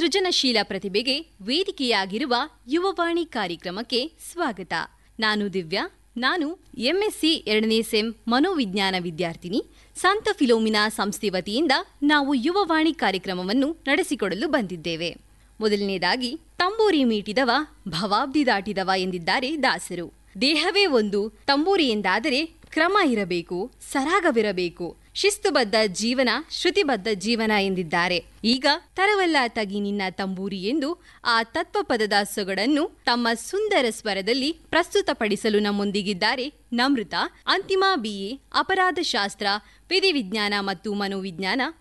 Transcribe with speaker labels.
Speaker 1: ಸೃಜನಶೀಲ ಪ್ರತಿಭೆಗೆ ವೇದಿಕೆಯಾಗಿರುವ ಯುವವಾಣಿ ಕಾರ್ಯಕ್ರಮಕ್ಕೆ ಸ್ವಾಗತ ನಾನು ದಿವ್ಯಾ ನಾನು ಎಂಎಸ್ಸಿ ಎರಡನೇ ಸೆಂ ಮನೋವಿಜ್ಞಾನ ವಿದ್ಯಾರ್ಥಿನಿ ಸಂತ ಫಿಲೋಮಿನಾ ಸಂಸ್ಥೆ ವತಿಯಿಂದ ನಾವು ಯುವವಾಣಿ ಕಾರ್ಯಕ್ರಮವನ್ನು ನಡೆಸಿಕೊಡಲು ಬಂದಿದ್ದೇವೆ ಮೊದಲನೇದಾಗಿ ತಂಬೂರಿ ಮೀಟಿದವ ಭವಾಬ್ದಿ ದಾಟಿದವ ಎಂದಿದ್ದಾರೆ ದಾಸರು ದೇಹವೇ ಒಂದು ತಂಬೂರಿ ಎಂದಾದರೆ ಕ್ರಮ ಇರಬೇಕು ಸರಾಗವಿರಬೇಕು ಶಿಸ್ತುಬದ್ಧ ಜೀವನ ಶ್ರುತಿಬದ್ಧ ಜೀವನ ಎಂದಿದ್ದಾರೆ ಈಗ ತರವಲ್ಲ ತಗಿ ನಿನ್ನ ತಂಬೂರಿ ಎಂದು ಆ ತತ್ವಪದದ ಸೊಗಡನ್ನು ತಮ್ಮ ಸುಂದರ ಸ್ವರದಲ್ಲಿ ಪ್ರಸ್ತುತಪಡಿಸಲು ನಮ್ಮೊಂದಿಗಿದ್ದಾರೆ ನಮೃತ ಅಂತಿಮ ಬಿಎ ಅಪರಾಧ ಶಾಸ್ತ್ರ ವಿಧಿವಿಜ್ಞಾನ ಮತ್ತು ಮನೋವಿಜ್ಞಾನ